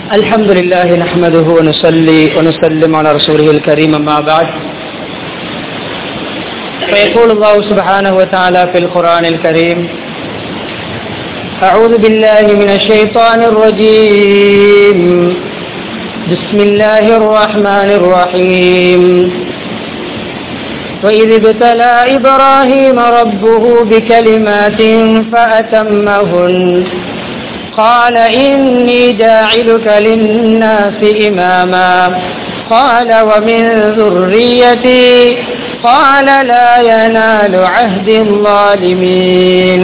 الحمد لله نحمده ونصلي ونسلم على رسوله الكريم أما بعد فيقول الله سبحانه وتعالى في القرآن الكريم أعوذ بالله من الشيطان الرجيم بسم الله الرحمن الرحيم وإذ ابتلى إبراهيم ربه بكلمات فأتمهن قال إني جاعلك للناس إماما قال ومن ذريتي قال لا ينال عهد الظالمين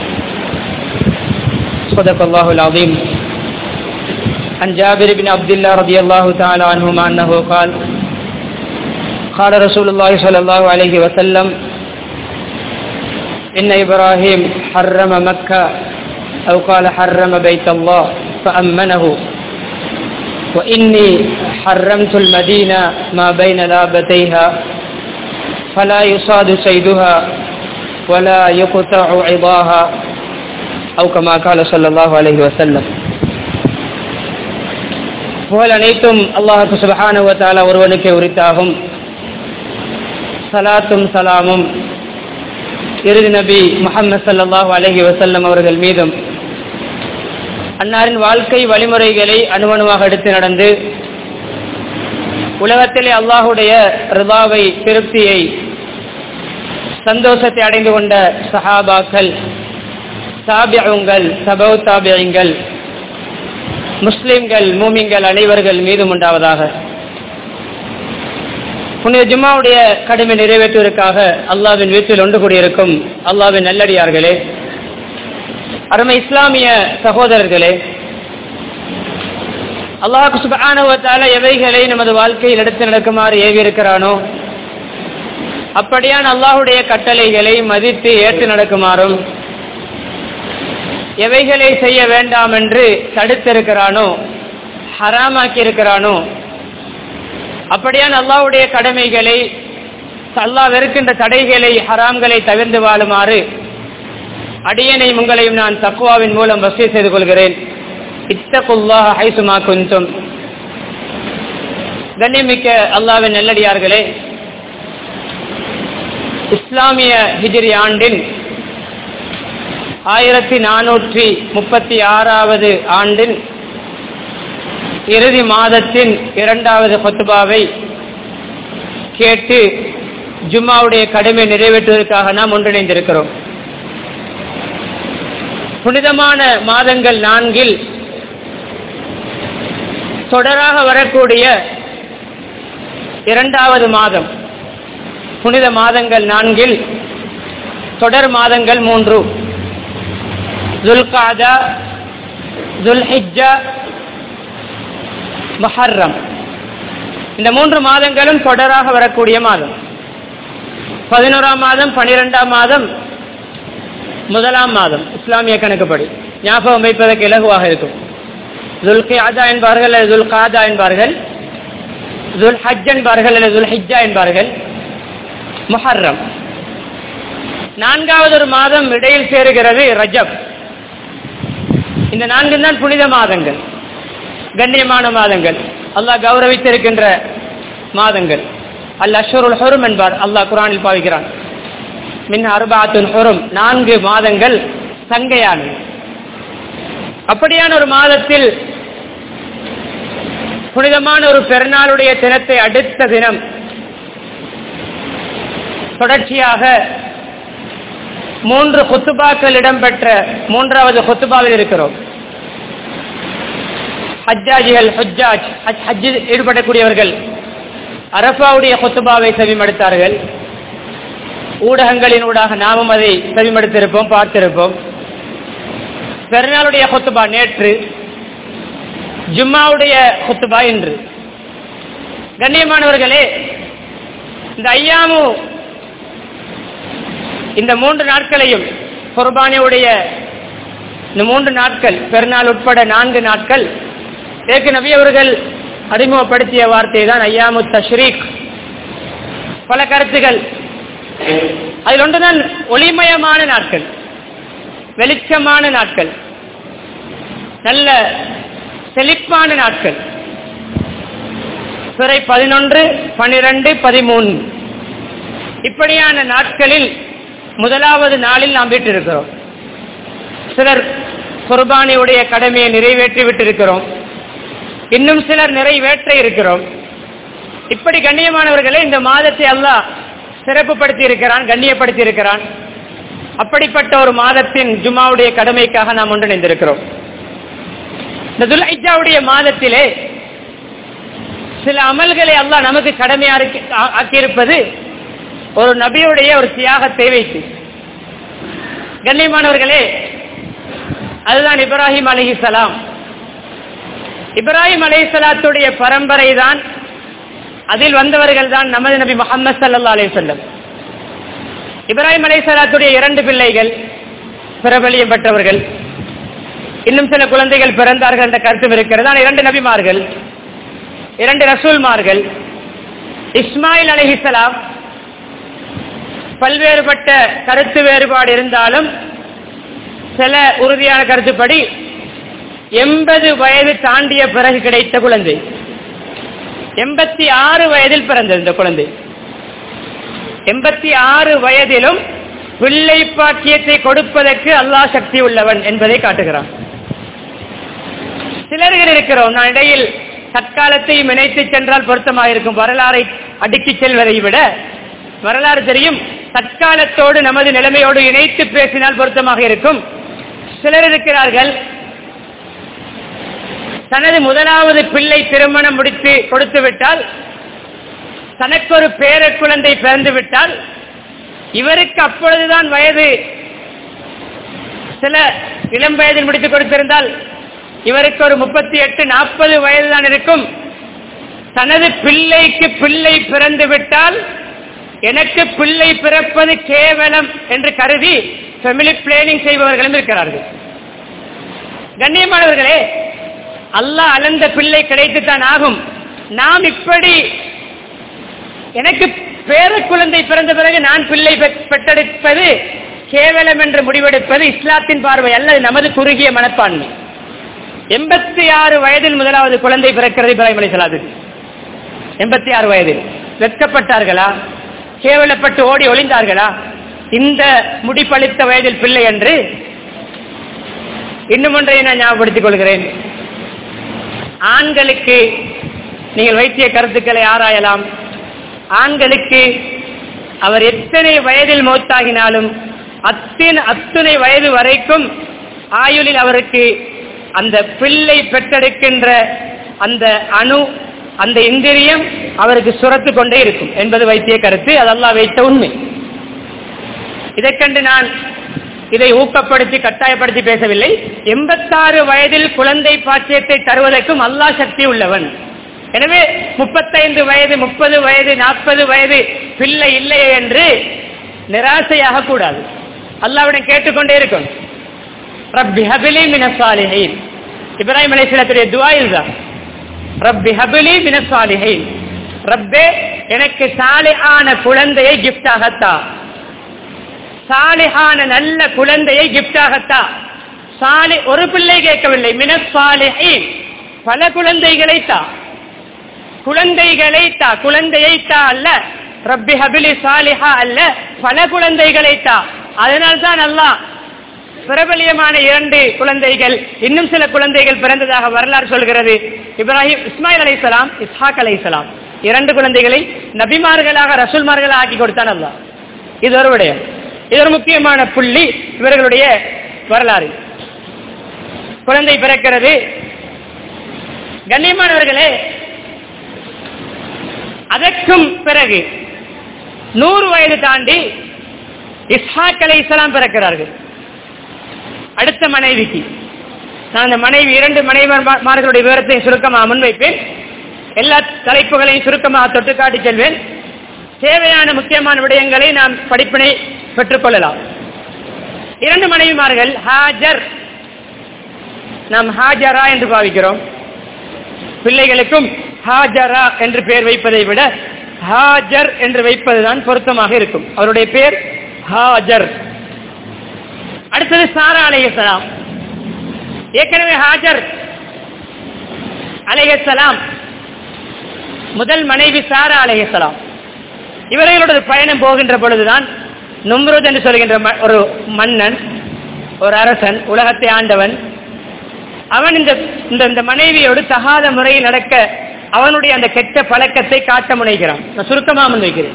صدق الله العظيم عن جابر بن عبد الله رضي الله تعالى عنهما أنه قال قال رسول الله صلى الله عليه وسلم إن إبراهيم حرم مكة أو قال حرم بيت الله فأمنه وإني حرمت المدينة ما بين لابتيها فلا يصاد سيدها ولا يقطع عضاها أو كما قال صلى الله عليه وسلم புகழ் அனைத்தும் அல்லாஹு சுபஹானுவத்தால ஒருவனுக்கே உரித்தாகும் சலாத்தும் சலாமும் இறுதி நபி முகமது சல்லாஹூ அலஹி வசல்லம் அவர்கள் மீதும் அன்னாரின் வாழ்க்கை வழிமுறைகளை அணுவணுவாக எடுத்து நடந்து உலகத்திலே அல்லாஹுடைய ரிபாவை திருப்தியை சந்தோஷத்தை அடைந்து கொண்ட சஹாபாக்கள் தாபியங்கள் சபவ் தாபியங்கள் முஸ்லிம்கள் மூமிங்கள் அனைவர்கள் மீதும் உண்டாவதாக புனித ஜும்மாவுடைய கடமை நிறைவேற்றுவதற்காக அல்லாவின் வீட்டில் ஒன்று கூடியிருக்கும் அல்லாவின் நல்லடியார்களே அருமை இஸ்லாமிய சகோதரர்களே அல்லாஹு சுபானுவத்தால எவைகளை நமது வாழ்க்கையில் எடுத்து நடக்குமாறு ஏவியிருக்கிறானோ அப்படியான் அல்லாஹுடைய கட்டளைகளை மதித்து ஏற்று நடக்குமாறும் எவைகளை செய்ய வேண்டாம் என்று தடுத்திருக்கிறானோ ஹராமாக்கி இருக்கிறானோ அப்படியான் அல்லாவுடைய கடமைகளை அல்லாஹ் வெறுக்கின்ற தடைகளை ஹராம்களை தவிர்ந்து வாழுமாறு அடியனை உங்களையும் நான் தக்குவாவின் மூலம் வசதி செய்து கொள்கிறேன் இத்தகுல்லாஹ் ஹைசுமா குந்தும் கண்ணியமிக்க அல்லாவின் நல்லடியார்களே இஸ்லாமிய ஹிஜிரி ஆண்டின் ஆயிரத்தி நானூற்றி முப்பத்தி ஆறாவது ஆண்டின் இறுதி மாதத்தின் இரண்டாவது கொத்துபாவை கேட்டு ஜும்மாவுடைய கடமை நிறைவேற்றுவதற்காக நாம் ஒன்றிணைந்திருக்கிறோம் புனிதமான மாதங்கள் நான்கில் தொடராக வரக்கூடிய இரண்டாவது மாதம் புனித மாதங்கள் நான்கில் தொடர் மாதங்கள் மூன்று துல்காதா துல்ஹிஜா மஹர்ரம் இந்த மூன்று மாதங்களும் தொடராக வரக்கூடிய மாதம் பதினோராம் மாதம் பனிரெண்டாம் மாதம் முதலாம் மாதம் இஸ்லாமிய கணக்குப்படி ஞாபகம் வைப்பதற்கு இலகுவாக இருக்கும் துல்கி ஆதா என்பார்கள் அல்லது துல் காதா என்பார்கள் துல் ஹஜ் என்பார்கள் அல்லது துல் ஹிஜ்ஜா என்பார்கள் முஹர்ரம் நான்காவது ஒரு மாதம் இடையில் சேருகிறது ரஜப் இந்த நான்கு தான் புனித மாதங்கள் கண்ணியமான மாதங்கள் அல்லாஹ் கௌரவித்திருக்கின்ற மாதங்கள் அல் அஷருல் ஹொரும் என்பார் அல்லாஹ் குரானில் பாவிக்கிறான் மின் அர்பாத்துன் ஹொரும் நான்கு மாதங்கள் சங்கையானது அப்படியான ஒரு மாதத்தில் புனிதமான ஒரு பெருநாளுடைய தினத்தை அடுத்த தினம் தொடர்ச்சியாக மூன்று கொத்துபாக்கள் இடம்பெற்ற மூன்றாவது கொத்துபாவில் இருக்கிறோம் ஹஜ்ஜாஜிகள் ஹஜ்ஜாஜ் ஹஜ்ஜில் ஈடுபடக்கூடியவர்கள் அரபாவுடைய கொத்துபாவை செவிமடுத்தார்கள் ஊடகங்களின் ஊடாக நாமும் அதை செவிமடுத்திருப்போம் பார்த்திருப்போம் பெருநாளுடைய கொத்துபா நேற்று ஜும்மாவுடைய கொத்துபா இன்று கண்ணியமானவர்களே இந்த ஐயாமு இந்த மூன்று நாட்களையும் குர்பானியுடைய இந்த மூன்று நாட்கள் பெருநாள் உட்பட நான்கு நாட்கள் ஏக்கு நபி அவர்கள் அறிமுகப்படுத்திய வார்த்தை தான் ஐயாமு தஷ்ரீக் பல கருத்துகள் அதில் ஒன்றுதான் ஒளிமயமான நாட்கள் வெளிச்சமான நாட்கள் நல்ல செழிப்பான நாட்கள் பிறை பதினொன்று பனிரெண்டு பதிமூணு இப்படியான நாட்களில் முதலாவது நாளில் நாம் விட்டிருக்கிறோம் சிலர் குர்பானியுடைய கடமையை நிறைவேற்றி விட்டிருக்கிறோம் இன்னும் சிலர் நிறைவேற்ற இருக்கிறோம் இப்படி கண்ணியமானவர்களே இந்த மாதத்தை அல்லாஹ் சிறப்புப்படுத்தி இருக்கிறான் கண்ணியப்படுத்தி இருக்கிறான் அப்படிப்பட்ட ஒரு மாதத்தின் ஜுமாவுடைய கடமைக்காக நாம் ஒன்றிணைந்திருக்கிறோம் இந்த துல்ஹிஜாவுடைய மாதத்திலே சில அமல்களை அல்லாஹ் நமக்கு கடமையா ஆக்கியிருப்பது ஒரு நபியுடைய ஒரு தியாகத்தை வைத்து கண்ணியமானவர்களே அதுதான் இப்ராஹிம் அலஹி சலாம் இப்ராஹிம் அலி சலாத்துடைய பரம்பரை தான் அதில் வந்தவர்கள் தான் நமது நபி முகமது சல்லா அலி சொல்லம் இப்ராஹிம் அலி சலாத்துடைய இரண்டு பிள்ளைகள் பிரபலியம் பெற்றவர்கள் இன்னும் சில குழந்தைகள் பிறந்தார்கள் என்ற கருத்தும் இருக்கிறது ஆனால் இரண்டு நபிமார்கள் இரண்டு ரசூல்மார்கள் இஸ்மாயில் அலிஹிசலாம் பல்வேறுபட்ட கருத்து வேறுபாடு இருந்தாலும் சில உறுதியான கருத்துப்படி எண்பது வயது தாண்டிய பிறகு கிடைத்த குழந்தை எண்பத்தி ஆறு வயதில் பிறந்தது இந்த குழந்தை எண்பத்தி ஆறு வயதிலும் பிள்ளை பாக்கியத்தை கொடுப்பதற்கு அல்லாஹ் சக்தி உள்ளவன் என்பதை காட்டுகிறான் சிலர்கள் இருக்கிறோம் நான் இடையில் தற்காலத்தையும் இணைத்து சென்றால் பொருத்தமாக இருக்கும் வரலாறை அடுக்கிச் செல்வதை விட வரலாறு தெரியும் தற்காலத்தோடு நமது நிலைமையோடு இணைத்து பேசினால் பொருத்தமாக இருக்கும் சிலர் இருக்கிறார்கள் தனது முதலாவது பிள்ளை திருமணம் முடித்து கொடுத்து விட்டால் தனக்கு ஒரு பேர குழந்தை பிறந்து விட்டால் இவருக்கு அப்பொழுதுதான் வயது சில இளம் வயதில் முடித்து கொடுத்திருந்தால் இவருக்கு ஒரு முப்பத்தி எட்டு நாற்பது வயது தான் இருக்கும் தனது பிள்ளைக்கு பிள்ளை பிறந்து விட்டால் எனக்கு பிள்ளை பிறப்பது கேவலம் என்று கருதி ஃபெமிலி பிளானிங் செய்பவர்களும் இருக்கிறார்கள் கண்ணியமானவர்களே அல்லாஹ் அளந்த பிள்ளை கிடைத்துத்தான் ஆகும் நாம் இப்படி எனக்கு பேர குழந்தை பிறந்த பிறகு நான் பிள்ளை பெற்றெடுப்பது கேவலம் என்று முடிவெடுப்பது இஸ்லாத்தின் பார்வை அல்லது நமது குறுகிய மனப்பான்மை எண்பத்தி ஆறு வயதில் முதலாவது குழந்தை பிறக்கிறது இப்ராஹிம் அலி சலாது எண்பத்தி ஆறு வயதில் வெட்கப்பட்டார்களா கேவலப்பட்டு ஓடி ஒளிந்தார்களா இந்த முடிப்பளித்த வயதில் பிள்ளை என்று இன்னும் ஒன்றை நான் ஞாபகப்படுத்திக் கொள்கிறேன் ஆண்களுக்கு நீங்கள் வைத்திய கருத்துக்களை ஆராயலாம் ஆண்களுக்கு அவர் எத்தனை வயதில் மௌத்தாகினாலும் அத்தின் அத்துணை வயது வரைக்கும் ஆயுளில் அவருக்கு அந்த பிள்ளை பெற்றெடுக்கின்ற அந்த அணு அந்த இந்திரியம் அவருக்கு சுரத்து கொண்டே இருக்கும் என்பது வைத்திய கருத்து அதெல்லாம் வைத்த உண்மை இதை கண்டு நான் இதை ஊக்கப்படுத்தி கட்டாயப்படுத்தி பேசவில்லை எண்பத்தாறு வயதில் குழந்தை பாக்கியத்தை தருவதற்கும் அல்லாஹ் சக்தி உள்ளவன் எனவே முப்பத்தைந்து வயது முப்பது வயது நாற்பது வயது பிள்ளை இல்லையே என்று நிராசையாக கூடாது அல்லாவிடம் கேட்டுக்கொண்டே இருக்கும் ரப்பி ஹபிலி மினசாலிஹைன் இப்ராஹிம் அலைஹிஸ்ஸலாத்துடைய துஆ இதுதான் ரப்பி ஹபிலி மினசாலிஹைன் ரப்பே எனக்கு சாலிஹான குழந்தையை கிஃப்டாகத்தா சாலிஹான நல்ல குழந்தையை கிஃப்டாகத்தா சாலி ஒரு பிள்ளை கேட்கவில்லை மினசாலிஹைன் பல குழந்தைகளை தா குழந்தைகளை தா குழந்தையை தா அல்ல ரப்பி ஹபிலி சாலிஹா அல்ல பல குழந்தைகளை தா அதனால்தான் அல்லாஹ் பிரபலியமான இரண்டு குழந்தைகள் இன்னும் சில குழந்தைகள் பிறந்ததாக வரலாறு சொல்கிறது இப்ராஹிம் இஸ்மாயில் அலைசலாம் இஸ்ஹாக் அலைசலாம் இரண்டு குழந்தைகளை நபிமார்களாக ரசூல்மார்களாக ஆக்கி கொடுத்தான் அல்லாஹ் இது ஒரு விடயம் இது ஒரு முக்கியமான புள்ளி இவர்களுடைய வரலாறு குழந்தை பிறக்கிறது கண்ணியமானவர்களே அதற்கும் பிறகு நூறு வயது தாண்டி இஸ்ஹாக் அலை இஸ்லாம் பிறக்கிறார்கள் அடுத்த மனைவிக்கு நான் அந்த மனைவி இரண்டு மனைவிமார்களுடைய விவரத்தை சுருக்கமாக முன்வைப்பேன் எல்லா தலைப்புகளையும் சுருக்கமாக தொட்டு காட்டி செல்வேன் தேவையான முக்கியமான விடயங்களை நாம் படிப்பினை பெற்றுக்கொள்ளலாம் இரண்டு மனைவிமார்கள் ஹாஜர் நாம் ஹாஜரா என்று பாவிக்கிறோம் பிள்ளைகளுக்கும் ஹாஜரா என்று பெயர் வைப்பதை விட ஹாஜர் என்று வைப்பதுதான் பொருத்தமாக இருக்கும் அவருடைய பெயர் ஹாஜர் அடுத்தது சாரா அலையலாம் ஏற்கனவே ஹாஜர் அலைஹிஸ்ஸலாம் முதல் மனைவி சாரா அலைஹிஸ்ஸலாம் இவர்களோட ஒரு பயணம் போகின்ற பொழுதுதான் நும்ருத் என்று சொல்கின்ற ம- ஒரு மன்னன் ஒரு அரசன் உலகத்தை ஆண்டவன் அவன் இந்த இந்த இந்த மனைவியோடு தகாத முறையில் நடக்க அவனுடைய அந்த கெட்ட பழக்கத்தை காட்ட முனைகிறான் நான் சுருக்கமா முன்வைக்கிறேன்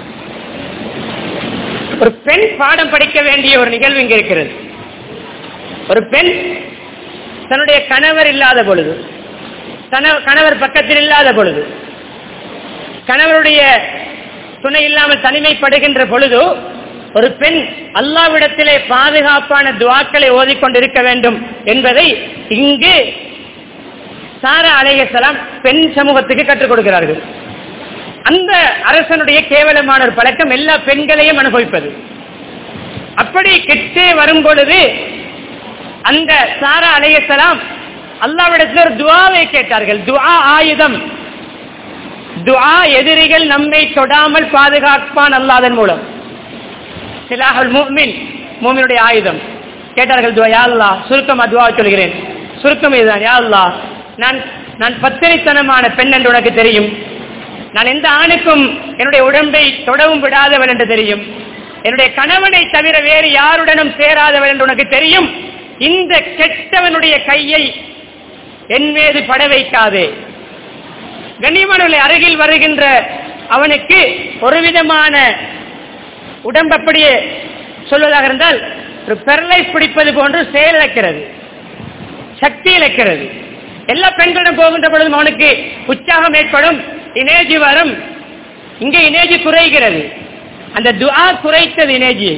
ஒரு பெண் பாடம் படிக்க வேண்டிய ஒரு நிகழ்வு இங்க இருக்கிறது ஒரு பெண் தன்னுடைய கணவர் இல்லாத பொழுது தன- கணவர் பக்கத்தில் இல்லாத பொழுது கணவருடைய துணை இல்லாமல் தனிமைப்படுகின்ற பொழுது ஒரு பெண் அல்லாவிடத்திலே பாதுகாப்பான துவாக்களை ஓதிக்கொண்டிருக்க வேண்டும் என்பதை இங்கு சாரா அலைஹிஸ்ஸலாம் பெண் சமூகத்துக்கு கற்றுக் கொடுக்கிறார்கள் அந்த அரசனுடைய கேவலமான ஒரு பழக்கம் எல்லா பெண்களையும் அனுபவிப்பது அப்படி கெட்டே வரும் பொழுது அந்த சாரா அலைஹிஸ்ஸலாம் அல்லாவிடத்தில் ஒரு துவாவை கேட்டார்கள் துஆ ஆயுதம் துஆ எதிரிகள் நம்மை தொடாமல் பாதுகாப்பான் அல்லாதன் மூலம் சிலாஹுல் முஃமின் மூமினுடைய ஆயுதம் கேட்டார்கள் துவா யா அல்லாஹ் சுருக்கமா துவா சொல்கிறேன் சுருக்கம் இதுதான் யா அல்லாஹ் நான் நான் பத்திரித்தனமான பெண் என்று உனக்கு தெரியும் நான் எந்த ஆணுக்கும் என்னுடைய உடம்பை தொடவும் விடாதவள் என்று தெரியும் என்னுடைய கணவனை தவிர வேறு யாருடனும் சேராதவள் என்று உனக்கு தெரியும் இந்த கெட்டவனுடைய கையை என் மீது பட வைக்காதே கண்ணியமானவர்களை அருகில் வருகின்ற அவனுக்கு ஒரு விதமான உடம்பு அப்படியே சொல்வதாக இருந்தால் ஒரு பெரலைஸ் பிடிப்பது போன்று செயலிழக்கிறது சக்தி இழக்கிறது எல்லா பெண்களிடம் போகின்ற பொழுதும் அவனுக்கு உற்சாகம் ஏற்படும் இனேஜி வரும் இங்கே இனேஜி குறைகிறது அந்த துஆ குறைத்தது இனேஜியை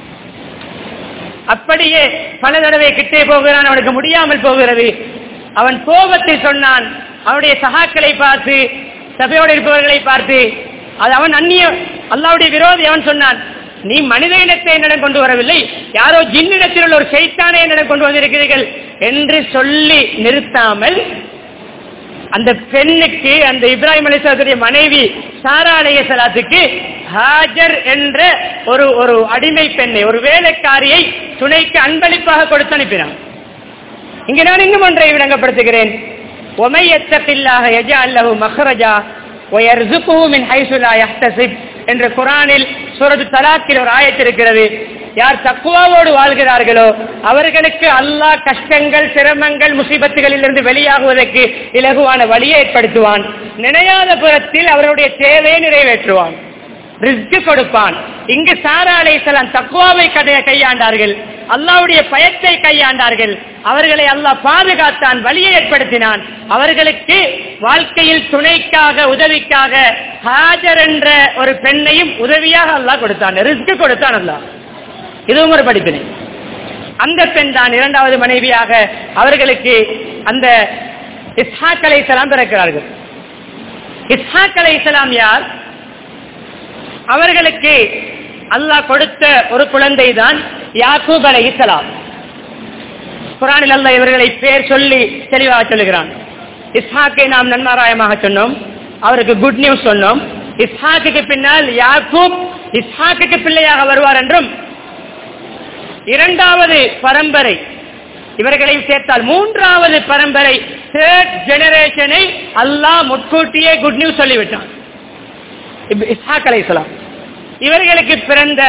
அப்படியே பல தடவை கிட்டே போகிறான் அவனுக்கு முடியாமல் போகிறது அவன் கோபத்தை சொன்னான் அவனுடைய சகாக்களை பார்த்து சபையோடு இருப்பவர்களை பார்த்து அது அவன் அந்நிய அல்லாவுடைய விரோதி அவன் சொன்னான் நீ மனித இனத்தை என்னிடம் கொண்டு வரவில்லை யாரோ ஜின்னிடத்தில் உள்ள ஒரு சைத்தானே என்னிடம் கொண்டு வந்திருக்கிறீர்கள் என்று சொல்லி நிறுத்தாமல் அந்த பெண்ணுக்கு அந்த இப்ராஹிம் அலிஸ்லாத்துடைய மனைவி சாரா அலையசலாத்துக்கு ஹாஜர் என்ற ஒரு ஒரு அடிமை பெண்ணை ஒரு வேலைக்காரியை துணைக்கு அன்பளிப்பாக கொடுத்து அனுப்பினான் இங்க நான் இன்னும் ஒன்றை விளங்கப்படுத்துகிறேன் ஒமையத்தப்பில்லாக எஜா அல்லஹு மஹ்ரஜா وَيَرْزُقُهُ مِنْ حَيْثُ لَا يَحْتَسِبْ என்ற குரானில் சூரத்து தலாக்கில் ஒரு ஆயத்து இருக்கிறது யார் தக்குவாவோடு வாழ்கிறார்களோ அவர்களுக்கு அல்லாஹ் கஷ்டங்கள் சிரமங்கள் முசீபத்துகளில் இருந்து வெளியாகுவதற்கு இலகுவான வழியை ஏற்படுத்துவான் நினையாத புறத்தில் அவருடைய தேவையை நிறைவேற்றுவான் ரிஸ்க் கொடுப்பான் இங்கு சாரா அலைசலாம் தக்குவாவை கடைய கையாண்டார்கள் அல்லாவுடைய பயத்தை கையாண்டார்கள் அவர்களை அல்லாஹ் பாதுகாத்தான் வழியை ஏற்படுத்தினான் அவர்களுக்கு வாழ்க்கையில் துணைக்காக உதவிக்காக ஹாஜர் என்ற ஒரு பெண்ணையும் உதவியாக அல்லாஹ் கொடுத்தான் ரிஸ்க் கொடுத்தான் அல்லாஹ் இதுவும் ஒரு படிப்பினை அந்த பெண் தான் இரண்டாவது மனைவியாக அவர்களுக்கு அந்த இஸ்ஹாக் அலைஹிஸ்ஸலாம் பிறக்கிறார்கள் இஸ்ஹாக் அலைஹிஸ்ஸலாம் யார் அவர்களுக்கு அல்லாஹ் கொடுத்த ஒரு குழந்தை தான் யாக்கூப் அலைஹிஸ்ஸலாம் குரானில் அல்லாஹ் இவர்களை பேர் சொல்லி தெளிவாக சொல்லுகிறான் இஸ்ஹாக்கை நாம் நன்மாராயமாக சொன்னோம் அவருக்கு குட் நியூஸ் சொன்னோம் இஸ்ஹாக்குக்கு பின்னால் யாக்கூப் இஸ்ஹாக்குக்கு பிள்ளையாக வருவார் என்றும் இரண்டாவது பரம்பரை இவர்களையும் சேர்த்தால் மூன்றாவது பரம்பரை தேர்ட் ஜெனரேஷனை அல்லாஹ் முட்கூட்டியே குட் நியூஸ் சொல்லிவிட்டான் இப்- இஸ்ஹாக் அலைஹிஸ்ஸலாம் இவர்களுக்கு பிறந்த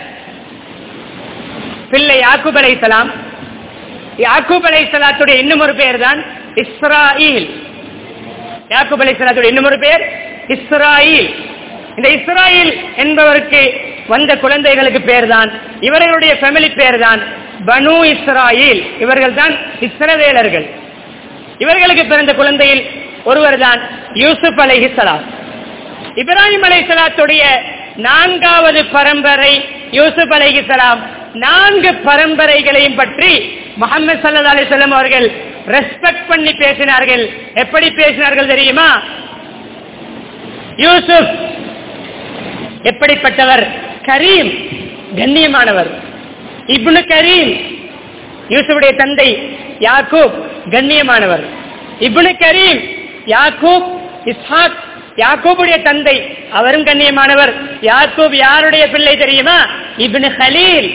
பிள்ளை யாக்கூப் அலைஹிஸ்ஸலாம் யாக்கூப் அலைஹிஸ்ஸலாத்துடைய இன்னும் ஒரு பெயர் தான் இஸ்ராயில் யாக்கூப் அலைஹிஸ்ஸலாத்துடைய இன்னும் ஒரு பெயர் இஸ்ராயில் இந்த இஸ்ராயில் என்பவருக்கு வந்த குழந்தைகளுக்கு பேர் தான் இவர்களுடைய ஃபேமிலி பேர் தான் பனு இஸ்ராயில் இவர்கள் தான் இஸ்ரவேலர்கள் இவர்களுக்கு பிறந்த குழந்தையில் ஒருவர் தான் யூசுப் அலைஹிஸ்ஸலாம் இப்ராஹிம் அலைஹிஸ்ஸலாத்துடைய நான்காவது பரம்பரை யூசுப் அலைஹிஸ்ஸலாம் நான்கு பரம்பரைகளையும் பற்றி முகமது சல்லா அலிஸ்லாம் அவர்கள் ரெஸ்பெக்ட் பண்ணி பேசினார்கள் எப்படி பேசினார்கள் தெரியுமா யூசுப் எப்படிப்பட்டவர் கரீம் கண்ணியமானவர் இப்னு கரீம் யூசுஃபுடைய தந்தை யாக்கூப் கண்ணியமானவர் இப்னு கரீம் யாக்கூப் இஸ்ஹாக் யாக்கூபுடைய தந்தை அவரும் கண்ணியமானவர் யாக்கூப் யாருடைய பிள்ளை தெரியுமா இப்னு ஹலீல்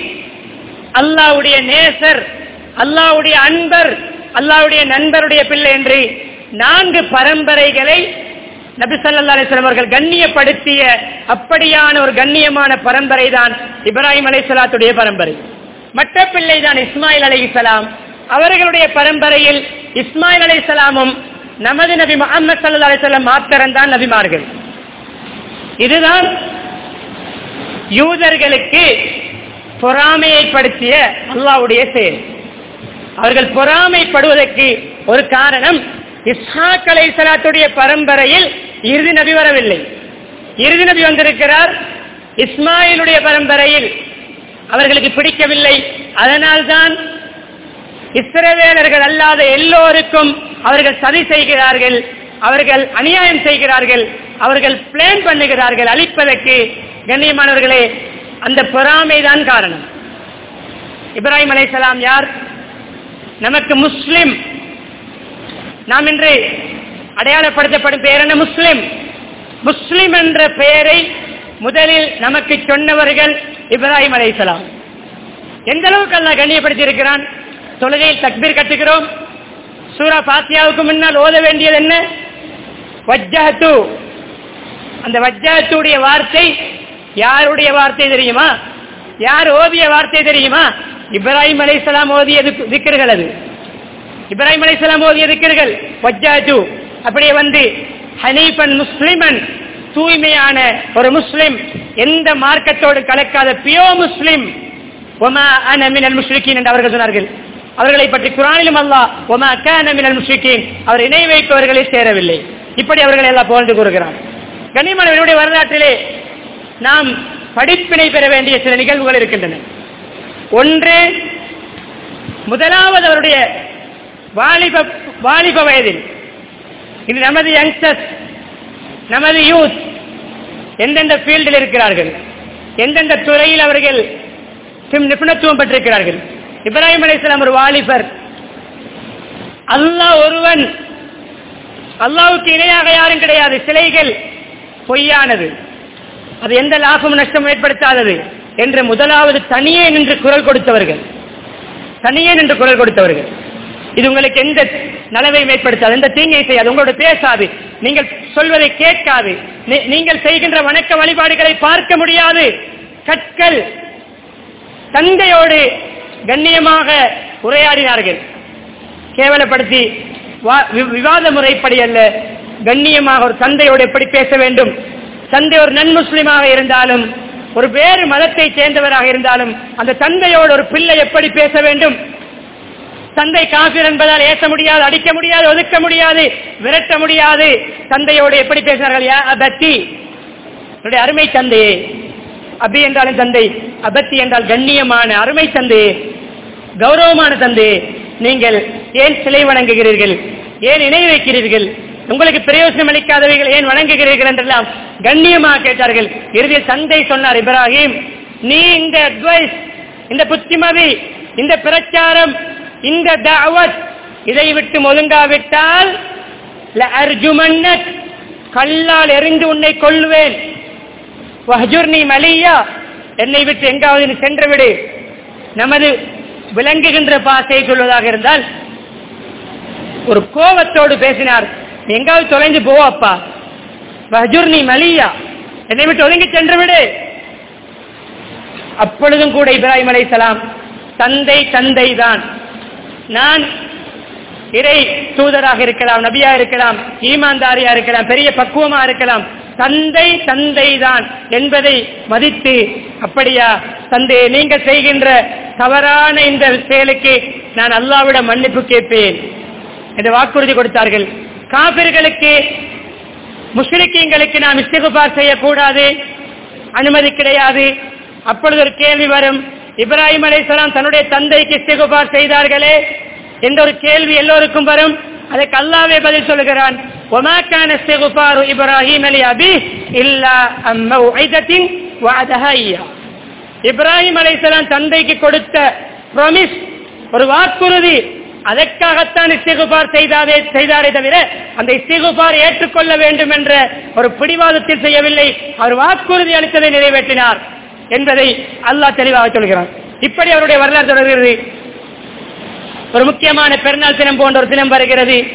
அல்லாவுடைய நேசர் அல்லாவுடைய அன்பர் அல்லாவுடைய நண்பருடைய பிள்ளை என்று நான்கு பரம்பரைகளை நபி ஸல்லல்லாஹு அலைஹி வஸல்லம் அவர்கள் கண்ணியப்படுத்திய அப்படியான ஒரு கண்ணியமான பரம்பரை தான் இப்ராஹிம் அலைஹிஸ்ஸலாத்துடைய பரம்பரை மற்ற பிள்ளை தான் இஸ்மாயில் அலைஹிஸ்ஸலாம் அவர்களுடைய பரம்பரையில் இஸ்மாயில் அலைஹிஸ்ஸலாமும் நமது நபி முஹம்மது ஸல்லல்லாஹு அலைஹி வஸல்லம் மாத்திரம்தான் நபிமார்கள் இதுதான் யூதர்களுக்கு பொறாமையைப்படுத்திய அல்லாஹ்வுடைய செயல் அவர்கள் பொறாமைப்படுவதற்கு ஒரு காரணம் இஸ்ஹாக் அலைஹிஸ்ஸலாத்துடைய பரம்பரையில் இறுதி நபி வரவில்லை இறுதி நபி வந்திருக்கிறார் இஸ்மாயிலுடைய பரம்பரையில் அவர்களுக்கு பிடிக்கவில்லை அதனால்தான் இஸ்ரவேலர்கள் அல்லாத எல்லோருக்கும் அவர்கள் சதி செய்கிறார்கள் அவர்கள் அநியாயம் செய்கிறார்கள் அவர்கள் பிளான் பண்ணுகிறார்கள் அழிப்பதற்கு கண்ணியமானவர்களே அந்த பொறாமைதான் காரணம் இப்ராஹிம் அலைஹிஸ்ஸலாம் யார் நமக்கு முஸ்லிம் நாம் இன்று அடையாளப்படுத்தப்படும் பெயர் என்ன முஸ்லிம் முஸ்லிம் என்ற பெயரை முதலில் நமக்கு சொன்னவர்கள் இப்ராஹிம் அலைஹிஸ்ஸலாம் எந்த அளவுக்கு அல்லாஹ் கண்ணியப்படுத்தி இருக்கிறான் தொழுகையில் தக்பீர் கட்டுகிறோம் சூரா பாத்தியாவுக்கு முன்னால் ஓத வேண்டியது என்ன வஜ்ஜஹத்து அந்த வஜ்ஜஹத்துடைய வார்த்தை யாருடைய வார்த்தை தெரியுமா யார் ஓதிய வார்த்தை தெரியுமா இப்ராஹிம் அலைஹிஸ்ஸலாம் ஓதிய திக்- திக்ர்கள் அது இப்ராஹிம் அலைஹிஸ்ஸலாம் ஓதிய திக்ர்கள் வஜ்ஜஹத்து அப்படியே வந்து ஹனீஃபன் முஸ்லிமன் தூய்மையான ஒரு முஸ்லிம் எந்த மார்க்கத்தோடு கலக்காத பியோ முஸ்லிம் ஒமா அன மினல் முஷ்ரிக்கீன் என்று அவர்கள் சொன்னார்கள் அவர்களை பற்றி குரானிலும் அல்லாஹ் ஒமா கான மினல் முஷ்ரிக்கீன் அவர் இணை வைப்பவர்களை சேரவில்லை இப்படி அவர்களை எல்லாம் புகழ்ந்து கூறுகிறான் கனிமனவனுடைய வரலாற்றிலே நாம் படிப்பினை பெற வேண்டிய சில நிகழ்வுகள் இருக்கின்றன ஒன்று முதலாவது அவருடைய வாலிப வாலிப வயதில் இது நமது யங்ஸ்டர்ஸ் நமது யூத் எந்தெந்த ஃபீல்டில் இருக்கிறார்கள் எந்தெந்த துறையில் அவர்கள் சிம் நிபுணத்துவம் பெற்றிருக்கிறார்கள் இப்ராஹிம் அலைஹிஸ்ஸலாம் ஒரு வாலிபர் அல்லாஹ் ஒருவன் அல்லாஹ்வுக்கு இணையாக யாரும் கிடையாது சிலைகள் பொய்யானது அது எந்த லாபம் நஷ்டம் ஏற்படுத்தாதது என்று முதலாவது தனியே நின்று குரல் கொடுத்தவர்கள் தனியே நின்று குரல் கொடுத்தவர்கள் இது உங்களுக்கு எந்த நலவையும் ஏற்படுத்தாது எந்த தீங்கை செய்யாது உங்களோட பேசாது நீங்கள் சொல்வதை கேட்காது நீ- நீங்கள் செய்கின்ற வணக்க வழிபாடுகளை பார்க்க முடியாது கற்கள் தந்தையோடு கண்ணியமாக உரையாடினார்கள் கேவலப்படுத்தி வா- வி- விவாத முறைப்படி அல்ல கண்ணியமாக ஒரு தந்தையோடு எப்படி பேச வேண்டும் தந்தை ஒரு நன் முஸ்லிமாக இருந்தாலும் ஒரு வேறு மதத்தை சேர்ந்தவராக இருந்தாலும் அந்த தந்தையோடு ஒரு பிள்ளை எப்படி பேச வேண்டும் தந்தை காபிர் என்பதால் ஏச முடியாது அடிக்க முடியாது ஒதுக்க முடியாது விரட்ட முடியாது தந்தையோடு எப்படி பேசினார்கள் யா அபத்தி என்னுடைய அருமை தந்தையே அபி என்றாலும் தந்தை அபத்தி என்றால் கண்ணியமான அருமை தந்தையே கௌரவமான தந்தையே நீங்கள் ஏன் சிலை வணங்குகிறீர்கள் ஏன் இணை வைக்கிறீர்கள் உங்களுக்கு பிரயோஜனம் அளிக்காதவைகள் ஏன் வணங்குகிறீர்கள் என்றெல்லாம் கண்ணியமாக கேட்டார்கள் இறுதியில் தந்தை சொன்னார் இப்ராஹிம் நீ இந்த அட்வைஸ் இந்த புத்திமதி இந்த பிரச்சாரம் இந்த தாவத் இதை விட்டு ஒதுங்காவிட்டால் அர்ஜுமன்னக் கல்லால் எறிந்து உன்னை கொள்வேன் வஹஜுர்னி மலியா என்னை விட்டு எங்காவது நீ சென்று விடு நமது விளங்குகின்ற பாசையை சொல்வதாக இருந்தால் ஒரு கோபத்தோடு பேசினார் "நீ எங்காவது தொலைந்து போ அப்பா வஹஜுர்னி மலியா என்னை விட்டு ஒதுங்கி சென்று விடு அப்பொழுதும் கூட இப்ராஹிம் அலைஹிஸ்ஸலாம் தந்தை தந்தை தான் நான் இறை தூதராக இருக்கலாம் நபியா இருக்கலாம் ஈமான்தாரியா இருக்கலாம் பெரிய பக்குவமா இருக்கலாம் தந்தை தந்தை தான் என்பதை மதித்து அப்படியா தந்தை நீங்க செய்கின்ற தவறான இந்த செயலுக்கு நான் அல்லாவிடம் மன்னிப்பு கேட்பேன் என்று வாக்குறுதி கொடுத்தார்கள் காபிர்களுக்கு முஸ்லிக்கீங்களுக்கு நாம் இஸ்திகுபார் செய்யக்கூடாது அனுமதி கிடையாது அப்பொழுது ஒரு கேள்வி வரும் இப்ராஹிம் அலைஹிஸ்ஸலாம் தன்னுடைய தந்தைக்கு இஸ்திகுபார் செய்தார்களே என்ற ஒரு கேள்வி எல்லோருக்கும் வரும் அதற்கு அல்லாவே பதில் சொல்லுகிறான் وما كان استغفار ابراهيم لابيه الا عن موعظه وعدها اياه இப்ராஹிம் அலைஹிஸ்ஸலாம் தந்தைக்கு கொடுத்த ப்ராமிஸ் ஒரு வாக்குறுதி அதற்காகத்தான் இஸ்திகுபார் செய்தாரே செய்தாரே தவிர அந்த இஸ்திகுபார் ஏற்றுக்கொள்ள வேண்டும் என்ற ஒரு பிடிவாதத்தில் செய்யவில்லை அவர் வாக்குறுதி அளித்ததை நிறைவேற்றினார் என்பதை அல்லாஹ் தெளிவாக சொல்கிறான் இப்படி அவருடைய வரலாறு தொடர்கிறது ஒரு முக்கியமான பெருநாள் தினம் போன்ற ஒரு தினம் வருகிறது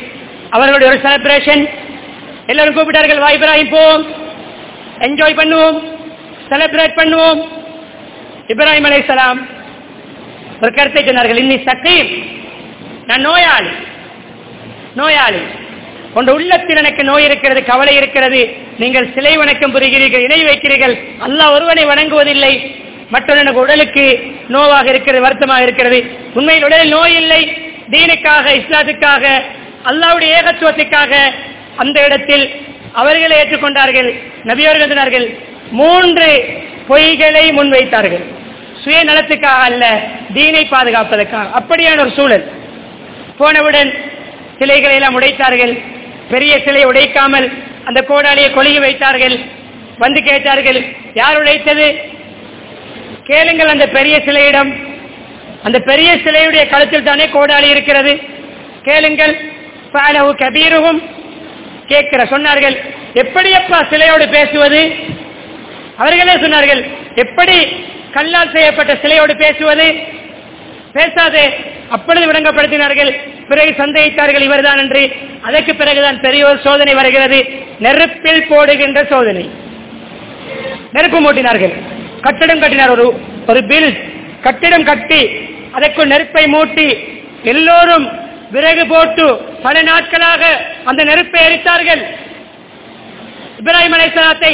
அவர்களுடைய ஒரு செலிப்ரேஷன் எல்லாரும் கூப்பிட்டார்கள் வா இப்ராஹிம் போவோம் என்ஜாய் பண்ணுவோம் செலிப்ரேட் பண்ணுவோம் இப்ராஹிம் அலைஹிஸ்ஸலாம் ஒரு கருத்தை சொன்னார்கள் இன்னி சக்கீம் நான் நோயாளி நோயாளி உங்க உள்ளத்தில் எனக்கு நோய் இருக்கிறது கவலை இருக்கிறது நீங்கள் சிலை வணக்கம் புரிகிறீர்கள் இணை வைக்கிறீர்கள் அல்லாஹ் ஒருவனை வணங்குவதில்லை மற்றொரு எனக்கு உடலுக்கு நோவாக இருக்கிறது வருத்தமாக இருக்கிறது உண்மையில் உடலில் நோய் இல்லை தீனுக்காக இஸ்லாத்துக்காக அல்லாவுடைய ஏகத்துவத்துக்காக அந்த இடத்தில் அவர்களை ஏற்றுக்கொண்டார்கள் நபியவர்கள் சொன்னார்கள் மூன்று பொய்களை முன்வைத்தார்கள் சுயநலத்துக்காக அல்ல தீனை பாதுகாப்பதற்காக அப்படியான ஒரு சூழல் போனவுடன் சிலைகளை எல்லாம் உடைத்தார்கள் பெரிய சிலை உடைக்காமல் அந்த கோடாலியை கொழுகி வைத்தார்கள் வந்து கேட்டார்கள் யார் உடைத்தது கேளுங்கள் அந்த பெரிய சிலையிடம் அந்த பெரிய சிலையுடைய கழுத்தில் தானே கோடாலி இருக்கிறது கேளுங்கள் பாலவு கபீருகும் கேட்கிற சொன்னார்கள் எப்படி அப்பா சிலையோடு பேசுவது அவர்களே சொன்னார்கள் எப்படி கல்லால் செய்யப்பட்ட சிலையோடு பேசுவது பேசாதே அப்பொழுது விளங்கப்படுத்தினார்கள் பிறகு சந்தேகித்தார்கள் இவர்தான் என்று அதற்கு பிறகுதான் பெரிய ஒரு சோதனை வருகிறது நெருப்பில் போடுகின்ற சோதனை நெருப்பு மூட்டினார்கள் கட்டிடம் கட்டினார் ஒரு ஒரு பில் கட்டிடம் கட்டி அதற்குள் நெருப்பை மூட்டி எல்லோரும் விறகு போட்டு பல நாட்களாக அந்த நெருப்பை எரித்தார்கள் இப்ராஹிம் அலைசலாத்தை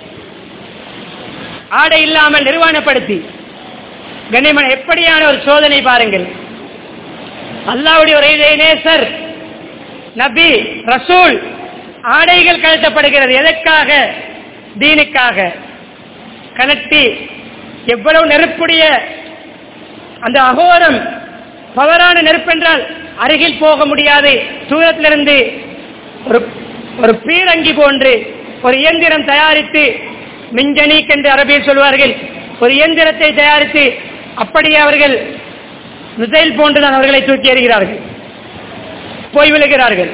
ஆடை இல்லாமல் நிர்வாணப்படுத்தி கண்ணியமன் எப்படியான ஒரு சோதனை பாருங்கள் அல்லாவுடைய ஒரு நேசர் நபி ரசூல் ஆடைகள் கழட்டப்படுகிறது எதற்காக தீனுக்காக கலட்டி எவ்வளவு நெருப்புடைய அந்த அகோரம் பவரான நெருப்பென்றால் அருகில் போக முடியாது தூரத்திலிருந்து ஒரு ஒரு பீரங்கி போன்று ஒரு இயந்திரம் தயாரித்து மிஞ்சனீக் என்று அரபியில் சொல்வார்கள் ஒரு இயந்திரத்தை தயாரித்து அப்படியே அவர்கள் மிசைல் போன்றுதான் அவர்களை தூக்கி எறிகிறார்கள் போய் விழுகிறார்கள்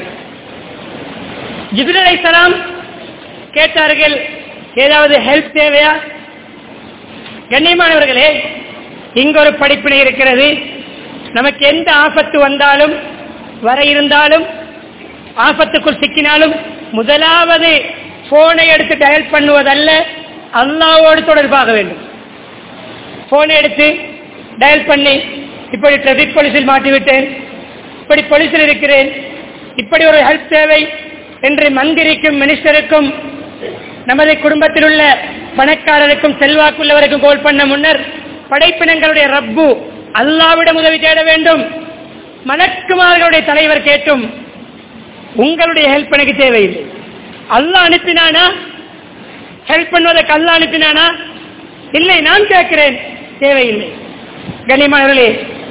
ஜிபில் அலைசலாம் கேட்டார்கள் ஏதாவது ஹெல்ப் தேவையா கண்ணியமானவர்களே இங்க ஒரு படிப்பினை இருக்கிறது நமக்கு எந்த ஆபத்து வந்தாலும் வர இருந்தாலும் ஆபத்துக்குள் சிக்கினாலும் முதலாவது போனை எடுத்து டயல் பண்ணுவதல்ல அல்லாவோடு தொடர்பாக வேண்டும் போனை எடுத்து டயல் பண்ணி இப்படி டிராபிக் போலீஸில் மாட்டிவிட்டேன் இப்படி போலீஸில் இருக்கிறேன் இப்படி ஒரு ஹெல்ப் தேவை என்று மந்திரிக்கும் மினிஸ்டருக்கும் நமது குடும்பத்தில் உள்ள பணக்காரருக்கும் செல்வாக்குள்ளவருக்கும் கோல் பண்ண முன்னர் படைப்பினங்களுடைய ரப்பு அல்லாவிடம் உதவி தேட வேண்டும் மலக்குமார்களுடைய தலைவர் கேட்டும் உங்களுடைய ஹெல்ப் எனக்கு தேவையில்லை அல்லாஹ் அனுப்பினானா ஹெல்ப் பண்ணுவதற்கு அல்லாஹ் அனுப்பினானா இல்லை நான் கேட்கிறேன் தேவையில்லை கனிமானவர்களே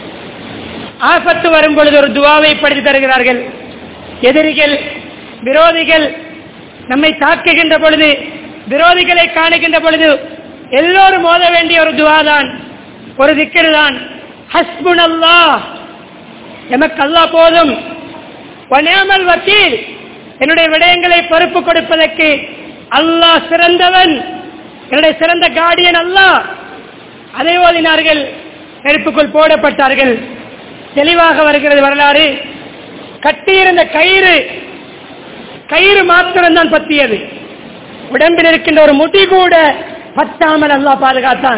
ஆபத்து வரும் பொழுது ஒரு துவாவை படித்து தருகிறார்கள் எதிரிகள் விரோதிகள் நம்மை தாக்குகின்ற பொழுது விரோதிகளை காணுகின்ற பொழுது எல்லோரும் ஓத வேண்டிய ஒரு துவா தான் ஒரு திக்கரு தான் ஹஸ்புன் அல்லா எமக்கு அல்லா போதும் வனேமல் வக்கீல் என்னுடைய விடயங்களை பொறுப்பு கொடுப்பதற்கு அல்லாஹ் சிறந்தவன் என்னுடைய சிறந்த கார்டியன் அல்லாஹ் அதை ஓதினார்கள் நெருப்புக்குள் போடப்பட்டார்கள் தெளிவாக வருகிறது வரலாறு கட்டியிருந்த கயிறு கயிறு மாத்திரம்தான் பத்தியது உடம்பில் இருக்கின்ற ஒரு முடி கூட பத்தாமல் அல்லாஹ் பாதுகாத்தான்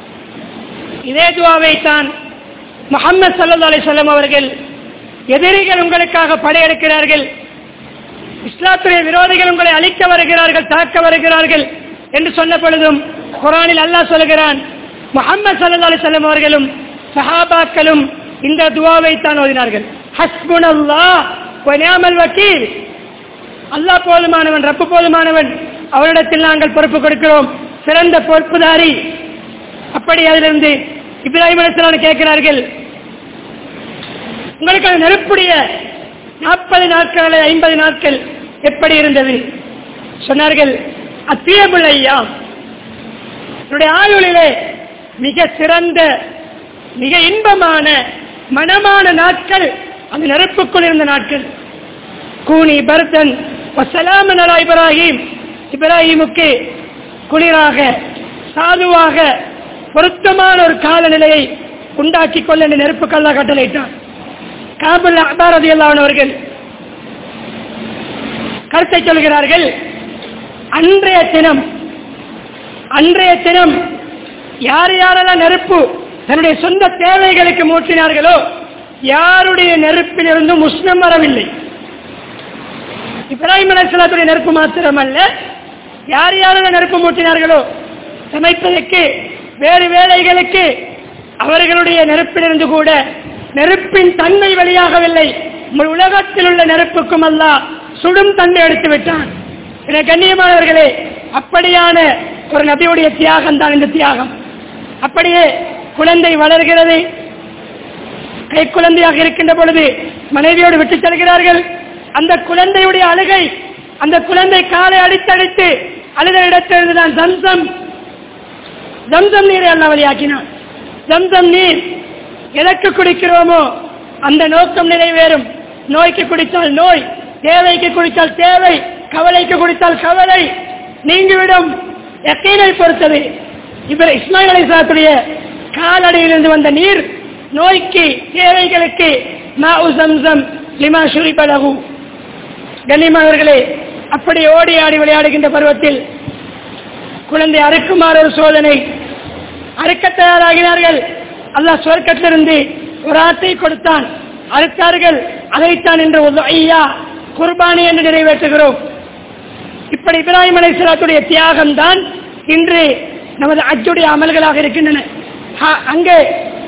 இதே துவாவை தான் முகமது சல்லா அலிசல்லம் அவர்கள் எதிரிகள் உங்களுக்காக படையெடுக்கிறார்கள் இஸ்லாத்துடைய விரோதிகள் உங்களை அழிக்க வருகிறார்கள் தாக்க வருகிறார்கள் என்று சொன்ன பொழுதும் குரானில் அல்லாஹ் சொல்கிறான் முகமது சல்லா அலிசல்லம் அவர்களும் சஹாபாக்களும் இந்த துவாவை தான் ஓதினார்கள் ஹஸ்புன் அல்லாஹ் வக்கீல் அல்லாஹ் போதுமானவன் ரப்பு போதுமானவன் அவரிடத்தில் நாங்கள் பொறுப்பு கொடுக்கிறோம் சிறந்த பொறுப்புதாரி அப்படி அதிலிருந்து இப்ராஹிம் அலிஸ்லாம் கேட்கிறார்கள் உங்களுக்கு அது நெருப்புடைய நாற்பது நாட்கள் அல்லது ஐம்பது நாட்கள் எப்படி இருந்தது சொன்னார்கள் அத்தியபுல் ஐயா என்னுடைய ஆயுளிலே மிக சிறந்த மிக இன்பமான மனமான நாட்கள் அந்த நெருப்புக்குள் இருந்த நாட்கள் கூனி பர்தன் வசலாமன் அலா இப்ராஹிம் இப்ராஹிமுக்கு குளிராக சாதுவாக பொருத்தமான ஒரு காலநிலையை உண்டாக்கி கொள்ள இந்த நெருப்பு கல்லா கட்டளையிட்டான் காபுல் அபாரதி அவர்கள் கருத்தை சொல்கிறார்கள் அன்றைய தினம் அன்றைய தினம் யார் யாரெல்லாம் நெருப்பு தன்னுடைய சொந்த தேவைகளுக்கு மூட்டினார்களோ யாருடைய நெருப்பிலிருந்தும் உஷ்ணம் வரவில்லை இப்ராஹிம் அலைஹிஸ்ஸலாத்துடைய நெருப்பு மாத்திரமல்ல யார் யாரெல்லாம் நெருப்பு மூட்டினார்களோ சமைப்பதற்கு வேறு வேலைகளுக்கு அவர்களுடைய நெருப்பிலிருந்து கூட நெருப்பின் தன்மை வெளியாகவில்லை முழு உலகத்தில் உள்ள நெருப்புக்கும் அல்ல சுடும் தன்மை எடுத்து விட்டான் என கண்ணியமானவர்களே அப்படியான ஒரு நபியுடைய தியாகம் தான் இந்த தியாகம் அப்படியே குழந்தை வளர்கிறது கை குழந்தையாக இருக்கின்ற பொழுது மனைவியோடு விட்டு செல்கிறார்கள் அந்த குழந்தையுடைய அழுகை அந்த குழந்தை காலை அடித்தடித்து அழுத இடத்திலிருந்து தான் ஜம்சம் ஜம்சம் நீரை அல்ல வழியாக்கினான் ஜம்சம் நீர் எதற்கு குடிக்கிறோமோ அந்த நோக்கம் நிறைவேறும் நோய்க்கு குடித்தால் நோய் தேவைக்கு குடித்தால் தேவை கவலைக்கு குடித்தால் கவலை நீங்கிவிடும் எக்கீனை பொறுத்தது இவர் இஸ்மாயில் அலிசாத்துடைய காலடியிலிருந்து வந்த நீர் நோய்க்கு தேவைகளுக்கு மாஉ சம்சம் லிமா ஷுரிபலகு கண்ணியமானவர்களே அப்படி ஓடி ஆடி விளையாடுகின்ற பருவத்தில் குழந்தை அறுக்குமாறு ஒரு சோதனை அறுக்க தயாராகினார்கள் அல்லாஹ் சுவர்க்கத்திலிருந்து ஒரு ஆட்டை கொடுத்தான் அறுத்தார்கள் அதைத்தான் என்று ஒரு ஐயா குர்பானி என்று நிறைவேற்றுகிறோம் இப்படி இப்ராஹிம் அலைஹிஸ்ஸலாத்துடைய தியாகம் தான் இன்று நமது அஜுடைய அமல்களாக இருக்கின்றன ஹா- அங்கே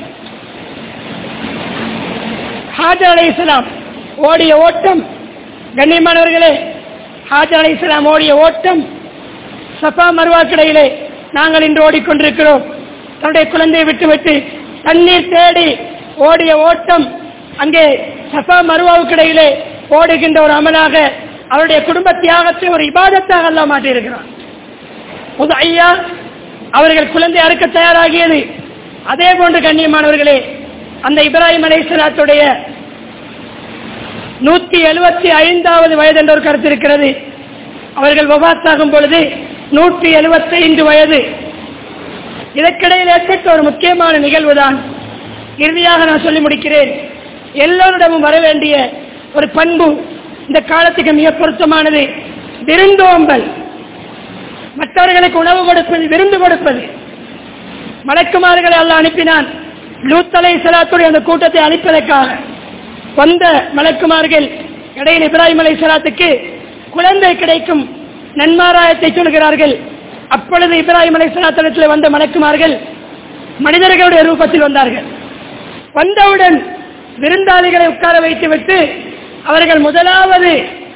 ஹாஜர் அலைஹிஸ்ஸலாம் ஓடிய ஓட்டம் கண்ணியமானவர்களே ஹாஜர் அலைஹிஸ்ஸலாம் ஓடிய ஓட்டம் சஃபா மருவாக்கிடையிலே நாங்கள் இன்று ஓடிக்கொண்டிருக்கிறோம் தன்னுடைய குழந்தையை விட்டுவிட்டு தண்ணீர் தேடி ஓடிய ஓட்டம் அங்கே சஃபா மருவாவுக்கிடையிலே ஓடுகின்ற ஒரு அமலாக அவருடைய குடும்ப தியாகத்தை ஒரு இபாதத்தாக அல்ல மாட்டியிருக்கிறார் புது ஐயா அவர்கள் குழந்தை அறுக்க தயாராகியது அதே போன்று கண்ணியமானவர்களே அந்த இப்ராஹிம் அலைசலாத்துடைய நூத்தி எழுபத்தி ஐந்தாவது வயது என்ற ஒரு கருத்து இருக்கிறது அவர்கள் வபாத்தாகும் பொழுது நூற்றி எழுபத்தி ஐந்து வயது இதற்கிடையில் ஏற்பட்ட ஒரு முக்கியமான நிகழ்வுதான் இறுதியாக நான் சொல்லி முடிக்கிறேன் எல்லோரிடமும் வர வேண்டிய ஒரு பண்பு இந்த காலத்துக்கு மிக பொருத்தமானது விருந்தோம்பல் மற்றவர்களுக்கு உணவு கொடுப்பது விருந்து கொடுப்பது மலக்குமார்களை அல்ல அனுப்பினான் லூத்தலை சலாத்துடைய அந்த கூட்டத்தை அழிப்பதற்காக வந்த மலக்குமார்கள் இடையில் இப்ராஹிம் அலை சலாத்துக்கு குழந்தை கிடைக்கும் நன்மாராயத்தை சொல்கிறார்கள் அப்பொழுது இப்ராஹிம் அலை சலாத்திடத்தில் வந்த மலக்குமார்கள் மனிதர்களுடைய ரூபத்தில் வந்தார்கள் வந்தவுடன் விருந்தாளிகளை உட்கார வைத்துவிட்டு அவர்கள் முதலாவது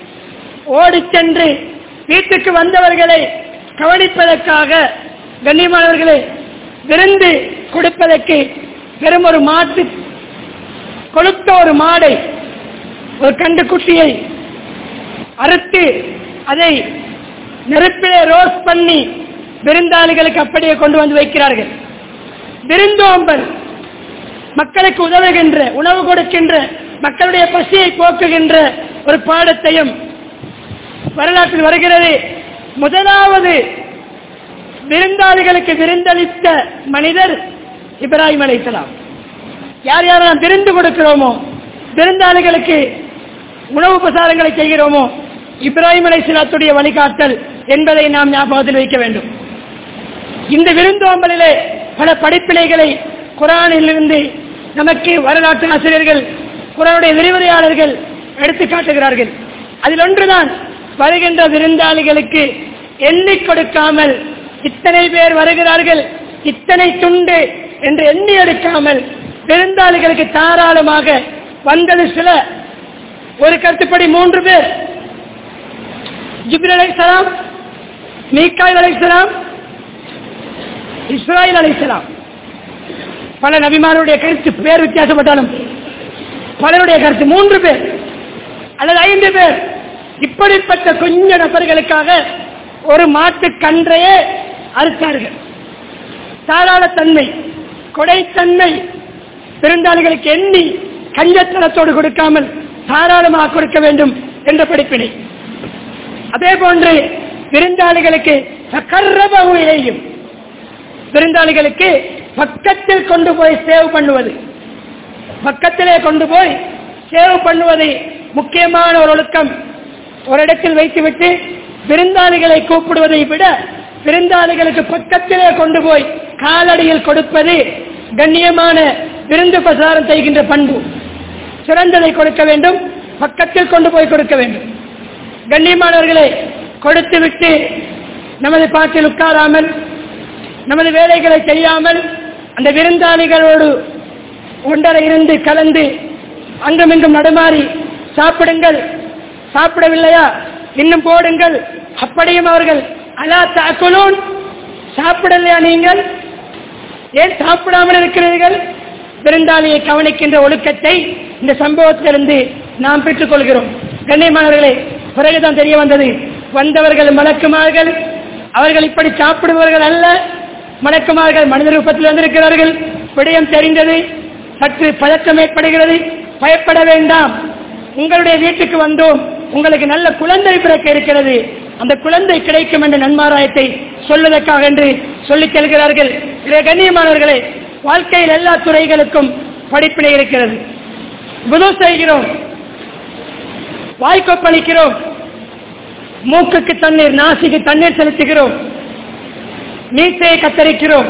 ஓடிச் சென்று வீட்டுக்கு வந்தவர்களை கவனிப்பதற்காக கண்ணியமானவர்களே விருந்து கொடுப்பதற்கு வெறும் ஒரு மாட்டு கொளுத்த ஒரு மாடை ஒரு கண்டு குட்டியை அறுத்து அதை நெருப்பிலே ரோஸ் பண்ணி விருந்தாளிகளுக்கு அப்படியே கொண்டு வந்து வைக்கிறார்கள் விருந்தோம்பல் மக்களுக்கு உதவுகின்ற உணவு கொடுக்கின்ற மக்களுடைய பசியை போக்குகின்ற ஒரு பாடத்தையும் வரலாற்றில் வருகிறது முதலாவது விருந்தாளிகளுக்கு விருந்தளித்த மனிதர் இப்ராஹிம் அலைஹிஸ்ஸலாம் யார் யாரெல்லாம் விருந்து கொடுக்கிறோமோ விருந்தாளிகளுக்கு உணவு பிரசாரங்களை செய்கிறோமோ இப்ராஹிம் அலைஹிஸ்ஸலாத்துடைய வழிகாட்டல் என்பதை நாம் ஞாபகத்தில் வைக்க வேண்டும் இந்த விருந்தோம்பலிலே பல படிப்பினைகளை குரானிலிருந்து நமக்கு வரலாற்று ஆசிரியர்கள் குரானுடைய விரிவுரையாளர்கள் எடுத்து காட்டுகிறார்கள் அதில் ஒன்றுதான் வருகின்ற விருந்தாளிகளுக்கு எண்ணி கொடுக்காமல் இத்தனை பேர் வருகிறார்கள் இத்தனை துண்டு என்று எண்ணி எடுக்காமல் விருந்தாளிகளுக்கு தாராளமாக வந்தது சில ஒரு கருத்துப்படி மூன்று பேர் ஜிப்ரல் அலைஹிஸ்ஸலாம் மீக்காயில் அலைஹிஸ்ஸலாம் இஸ்ராயில் அலைஹிஸ்ஸலாம் பல நபிமாருடைய கருத்து பேர் வித்தியாசப்பட்டாலும் பலருடைய கருத்து மூன்று பேர் அல்லது ஐந்து பேர் இப்படிப்பட்ட கொஞ்ச நபர்களுக்காக ஒரு மாட்டு கன்றையே அறுத்தார்கள் தாராளத்தன்மை கொடைத்தன்மை விருந்தாளிகளுக்கு எண்ணி கஞ்சத்தனத்தோடு கொடுக்காமல் தாராளமாக கொடுக்க வேண்டும் என்ற படிப்பினை அதே போன்று விருந்தாளிகளுக்கு கர்ரபகு இலையும் விருந்தாளிகளுக்கு பக்கத்தில் கொண்டு போய் சேவ் பண்ணுவது பக்கத்திலே கொண்டு போய் சேவ் பண்ணுவது முக்கியமான ஒரு ஒழுக்கம் ஒரு இடத்தில் வைத்துவிட்டு விருந்தாளிகளை கூப்பிடுவதை விட விருந்தாளிகளுக்கு பக்கத்திலே கொண்டு போய் காலடியில் கொடுப்பது கண்ணியமான விருந்து பிரசாரம் செய்கின்ற பண்பு சிறந்ததை கொடுக்க வேண்டும் பக்கத்தில் கொண்டு போய் கொடுக்க வேண்டும் கண்ணியமானவர்களை கொடுத்து விட்டு நமது பாட்டில் உட்காராமல் நமது வேலைகளை செய்யாமல் அந்த விருந்தாளிகளோடு ஒன்றரை இருந்து கலந்து அங்குமிங்கும் நடுமாறி சாப்பிடுங்கள் சாப்பிடவில்லையா இன்னும் போடுங்கள் அப்படியும் அவர்கள் அலா தாக்குலூன் சாப்பிடலையா நீங்கள் ஏன் சாப்பிடாமல் இருக்கிறீர்கள் விருந்தாளியை கவனிக்கின்ற ஒழுக்கத்தை இந்த சம்பவத்திலிருந்து நாம் பெற்றுக் கொள்கிறோம் கண்ணியமானவர்களே பிறகுதான் தெரிய வந்தது வந்தவர்கள் மலக்குமார்கள் அவர்கள் இப்படி சாப்பிடுபவர்கள் அல்ல மலக்குமார்கள் மனித ரூபத்தில் வந்திருக்கிறார்கள் விடயம் தெரிந்தது சற்று பதற்றம் ஏற்படுகிறது பயப்பட வேண்டாம் உங்களுடைய வீட்டுக்கு வந்தோம் உங்களுக்கு நல்ல குழந்தை பிறக்க இருக்கிறது அந்த குழந்தை கிடைக்கும் என்ற நன்மாராயத்தை சொல்வதற்காக என்று சொல்லிச் செல்கிறார்கள் இதை கண்ணியமானவர்களே வாழ்க்கையில் எல்லா துறைகளுக்கும் படிப்பினை இருக்கிறது புது செய்கிறோம் வாய்க்கொப்பளிக்கிறோம் மூக்குக்கு தண்ணீர் நாசிக்கு தண்ணீர் செலுத்துகிறோம் மீசையை கத்தரிக்கிறோம்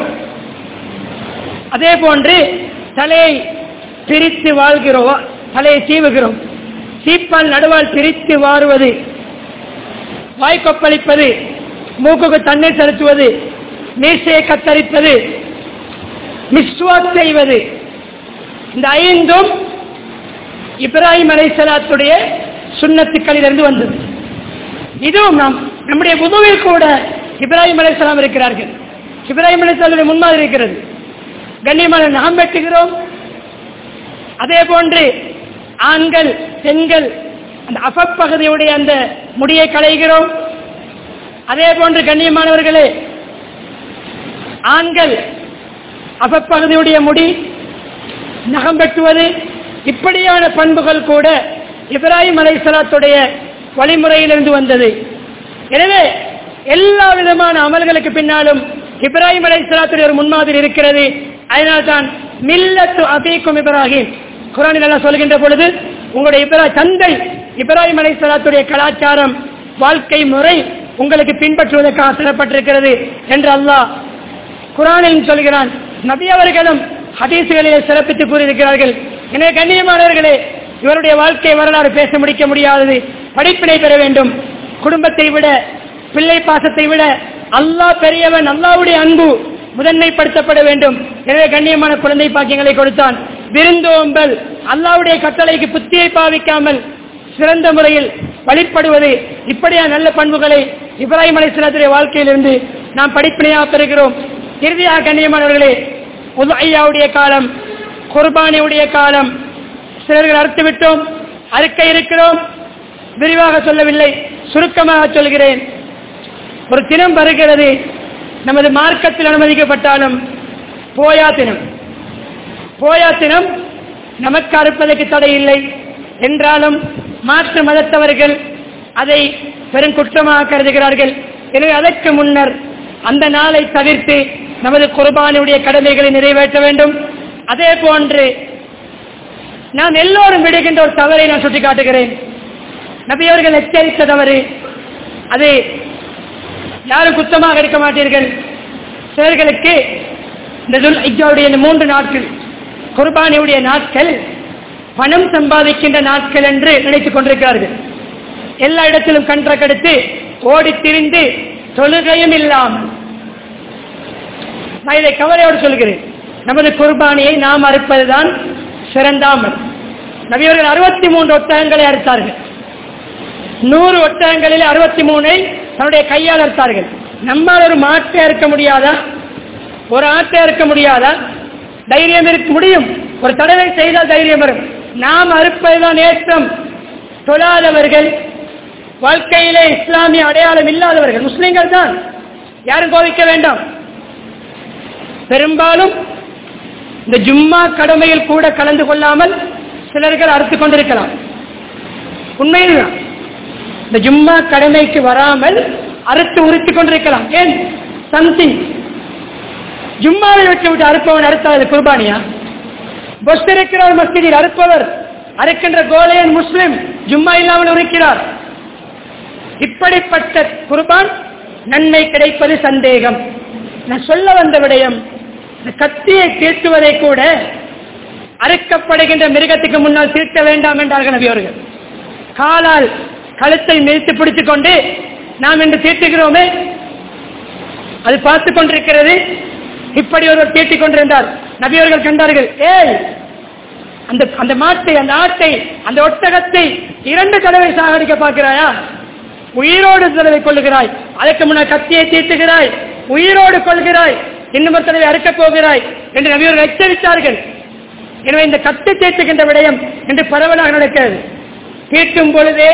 அதே போன்று தலையை பிரித்து வாழ்கிறோம் தலையை சீவுகிறோம் சீப்பால் நடுவால் பிரித்து வாருவது வாய்க்கொப்பளிப்பது மூக்குக்கு தண்ணீர் செலுத்துவது மீசையை கத்தரிப்பது மிஸ்வாக் செய்வது இந்த ஐந்தும் இப்ராஹிம் அலைசலாத்துடைய சுண்ணத்துக்களிலிருந்து வந்தது இதுவும் நாம் நம்முடைய உதவில் கூட இப்ராஹிம் அலைசலாம் இருக்கிறார்கள் இப்ராஹிம் அலைசலாத்துடைய முன்மாதிரி இருக்கிறது கண்ணியமான நாம் வெட்டுகிறோம் அதே போன்று ஆண்கள் பெண்கள் அந்த அபப்பகுதியுடைய அந்த முடியை களைகிறோம் அதே போன்று கண்ணியமானவர்களே ஆண்கள் அபப்பகுதியுடைய முடி நகம் வெட்டுவது இப்படியான பண்புகள் கூட இப்ராஹிம் அலைசலாத்துடைய வழிமுறையிலிருந்து வந்தது எனவே எல்லா விதமான அமல்களுக்கு பின்னாலும் இப்ராஹிம் அலைசலாத்துடைய ஒரு முன்மாதிரி இருக்கிறது அதனால்தான் மில்லத்து அபீக்கும் இப்ராஹிம் குரானில் எல்லாம் சொல்கின்ற பொழுது உங்களுடைய இப்ரா தந்தை இப்ராஹிம் அலைசலாத்துடைய கலாச்சாரம் வாழ்க்கை முறை உங்களுக்கு பின்பற்றுவதற்காக தரப்பட்டிருக்கிறது என்று அல்லாஹ் குரானில் சொல்கிறான் நபி அவர்களும் ஹதீசுகளிலே சிறப்பித்து கூறியிருக்கிறார்கள் எனவே கண்ணியமானவர்களே இவருடைய வாழ்க்கை வரலாறு பேச முடிக்க முடியாதது படிப்பினை பெற வேண்டும் குடும்பத்தை விட பிள்ளை பாசத்தை விட அல்லாஹ் பெரியவன் அல்லாவுடைய அன்பு முதன்மைப்படுத்தப்பட வேண்டும் எனவே கண்ணியமான குழந்தை பாக்கியங்களை கொடுத்தான் விருந்தோம்பல் அல்லாவுடைய கட்டளைக்கு புத்தியை பாவிக்காமல் சிறந்த முறையில் வழிபடுவது இப்படியான நல்ல பண்புகளை இப்ராஹிம் அலிஸ்லாத்துடைய வாழ்க்கையிலிருந்து நாம் படிப்பினையாக பெறுகிறோம் இறுதியாக கண்ணியமானவர்களே உதய்யாவுடைய காலம் குர்பானியுடைய காலம் சிலர்கள் அறுத்து விட்டோம் அறுக்க இருக்கிறோம் விரிவாக சொல்லவில்லை சுருக்கமாக சொல்கிறேன் ஒரு தினம் வருகிறது நமது மார்க்கத்தில் அனுமதிக்கப்பட்டாலும் போயா தினம் போயா தினம் நமக்கு அறுப்பதற்கு தடை இல்லை என்றாலும் மாற்று மதத்தவர்கள் அதை பெரும் குற்றமாக கருதுகிறார்கள் எனவே அதற்கு முன்னர் அந்த நாளை தவிர்த்து நமது குர்பானுடைய கடமைகளை நிறைவேற்ற வேண்டும் அதே போன்று நாம் எல்லோரும் விடுகின்ற ஒரு தவறை நான் சுட்டிக்காட்டுகிறேன் நபி அவர்கள் எச்சரித்த தவறு அது யாரும் குத்தமாக இருக்க மாட்டீர்கள் சிலர்களுக்கு இந்த துல் இஜாவுடைய இந்த மூன்று நாட்கள் குர்பானியுடைய நாட்கள் பணம் சம்பாதிக்கின்ற நாட்கள் என்று நினைத்துக் கொண்டிருக்கிறார்கள் எல்லா இடத்திலும் கன்றக்கெடுத்து ஓடி திரிந்து தொழுகையும் இல்லாமல் நான் இதை கவலையோடு சொல்கிறேன் நமது குர்பானியை நாம் அறுப்பதுதான் சிறந்தாமல் நபியவர்கள் அறுபத்தி மூன்று ஒட்டகங்களை அறுத்தார்கள் நூறு ஒட்டகங்களில் அறுபத்தி மூணை தன்னுடைய கையால் அறுத்தார்கள் நம்மால் ஒரு மாட்டை அறுக்க முடியாதா ஒரு ஆட்டை அறுக்க முடியாதா தைரியம் இருக்க முடியும் ஒரு தடவை செய்தால் தைரியம் வரும் நாம் அறுப்பதுதான் ஏற்றம் தொழாதவர்கள் வாழ்க்கையிலே இஸ்லாமிய அடையாளம் இல்லாதவர்கள் முஸ்லிம்கள் தான் யாரும் கோவிக்க வேண்டாம் பெரும்பாலும் இந்த ஜும்மா கடமையில் கூட கலந்து கொள்ளாமல் சிலர்கள் அறுத்துக் கொண்டிருக்கலாம் உண்மையில்தான் இந்த ஜும்மா கடமைக்கு வராமல் அறுத்து உறுத்திக் கொண்டிருக்கலாம் ஏன் சம்திங் ஜும்மாவை விட்டு விட்டு அறுப்பவன் அறுத்தாது குர்பானியா பொஸ் இருக்கிறார் மஸ்ஜிதில் அறுப்பவர் அறுக்கின்ற கோலையன் முஸ்லிம் ஜும்மா இல்லாமல் உரைக்கிறார் இப்படிப்பட்ட குர்பான் நன்மை கிடைப்பது சந்தேகம் நான் சொல்ல வந்த விடயம் இந்த கத்தியை தீர்த்துவதை கூட அறுக்கப்படுகின்ற மிருகத்துக்கு முன்னால் தீர்த்த வேண்டாம் என்றார்கள் நபி அவர்கள் காலால் கழுத்தை மிதித்து பிடித்துக் கொண்டு நாம் இன்று தீர்த்துகிறோமே அது பார்த்து கொண்டிருக்கிறது இப்படி ஒருவர் தீட்டிக் கொண்டிருந்தார் நபி அவர்கள் கண்டார்கள் ஏய் அந்த அந்த மாட்டை அந்த ஆட்டை அந்த ஒட்டகத்தை இரண்டு தடவை சாகடிக்க பார்க்கிறாயா உயிரோடு தடவை கொள்ளுகிறாய் அதற்கு முன்னர் கத்தியை தீட்டுகிறாய் உயிரோடு கொள்கிறாய் இன்னும் ஒரு தடவை அறுக்கப் போகிறாய் என்று நபியவர்கள் எச்சரித்தார்கள் எனவே இந்த கத்தி தீட்டுகின்ற விடயம் என்று பரவலாக நடக்கிறது தீட்டும் பொழுதே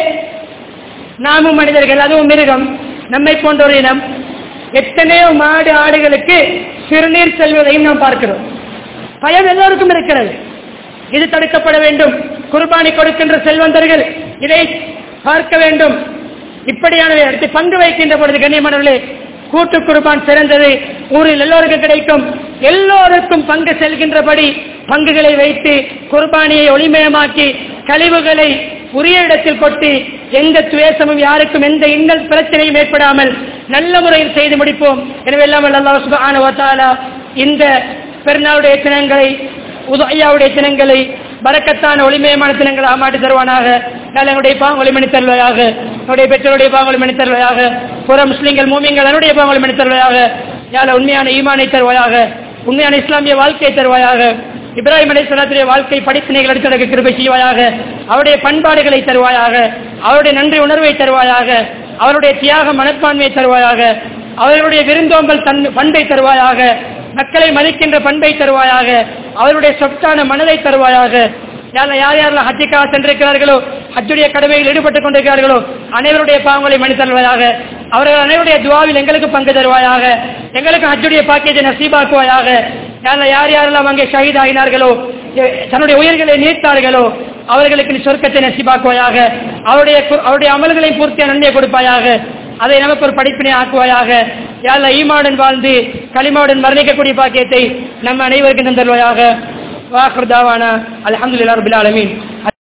நாமும் மனிதர்கள் அதுவும் மிருகம் நம்மை போன்ற ஒரு இனம் எத்தனையோ மாடு ஆடுகளுக்கு சிறுநீர் செல்வதையும் நாம் பார்க்கிறோம் பயம் எல்லோருக்கும் இருக்கிறது இது தடுக்கப்பட வேண்டும் குர்பானி கொடுக்கின்ற செல்வந்தர்கள் இதை பார்க்க வேண்டும் இப்படியானவை அடுத்து பங்கு வைக்கின்ற பொழுது கண்ணியமானவர்களே கூட்டு குர்பான் சிறந்தது ஊரில் எல்லோருக்கும் கிடைக்கும் எல்லோருக்கும் பங்கு செல்கின்றபடி பங்குகளை வைத்து குர்பானியை ஒளிமயமாக்கி கழிவுகளை உரிய இடத்தில் கொட்டி எந்த துவேசமும் யாருக்கும் எந்த இன்னல் பிரச்சனையும் ஏற்படாமல் நல்ல முறையில் செய்து முடிப்போம் எனவே எல்லாம் அல்லாஹ் சுப்ஹானஹு வ தஆலா இந்த பெருநாளுடைய தினங்களை உதயாவுடைய தினங்களை பரக்கத்தான ஒளிமயமான தினங்களாக மாற்றி தருவானாக நல்ல என்னுடைய பாவங்களை மணி தருவாயாக என்னுடைய பெற்றோருடைய பாவங்களை மணி தருவாயாக புற முஸ்லிம்கள் மூமியங்கள் என்னுடைய பாவங்களை மணி தருவாயாக யாழ உண்மையான ஈமானை தருவாயாக உண்மையான இஸ்லாமிய வாழ்க்கையை தருவாயாக இப்ராஹிம் அலைஹிஸ்ஸலாத்துடைய வாழ்க்கை படிப்பினைகள் எடுத்ததற்கு கிருபை செய்வாயாக அவருடைய பண்பாடுகளை தருவாயாக அவருடைய நன்றி உணர்வை தருவாயாக அவருடைய தியாக மனப்பான்மையை தருவாயாக அவர்களுடைய விருந்தோம்பல் தன் பண்பை தருவாயாக மக்களை மதிக்கின்ற பண்பை தருவாயாக அவருடைய சொத்தான மனதை தருவாயாக யார் யார் யாரெல்லாம் ஹஜ்ஜிக்காக சென்றிருக்கிறார்களோ ஹஜ்ஜுடைய கடமையில் ஈடுபட்டுக் கொண்டிருக்கிறார்களோ அனைவருடைய பாவங்களை மணி தருவாயாக அவர்கள் அனைவருடைய துவாவில் எங்களுக்கு பங்கு தருவாயாக எங்களுக்கு ஹஜ்ஜுடைய பாக்கியத்தை நசீபாக்குவாயாக யார் யார் யாரெல்லாம் அங்கே ஷஹீத் ஆகினார்களோ எ- தன்னுடைய உயிர்களை நீர்த்தார்களோ அவர்களுக்கு நீ சொர்க்கத்தை நசீபாக்குவாயாக அவருடைய கு- அவருடைய அமல்களையும் பூர்த்தியாக நன்மையை கொடுப்பாயாக அதை நமக்கு ஒரு படிப்பினை ஆக்குவாயாக யாழ்ல ஈமாவுடன் வாழ்ந்து களிமாவுடன் மரணிக்கக்கூடிய பாக்கியத்தை நம்ம அனைவருக்கும் தந்தருவாயாக வாக்குதாவான அலமதுல்லா ரபில் ஆலமீன்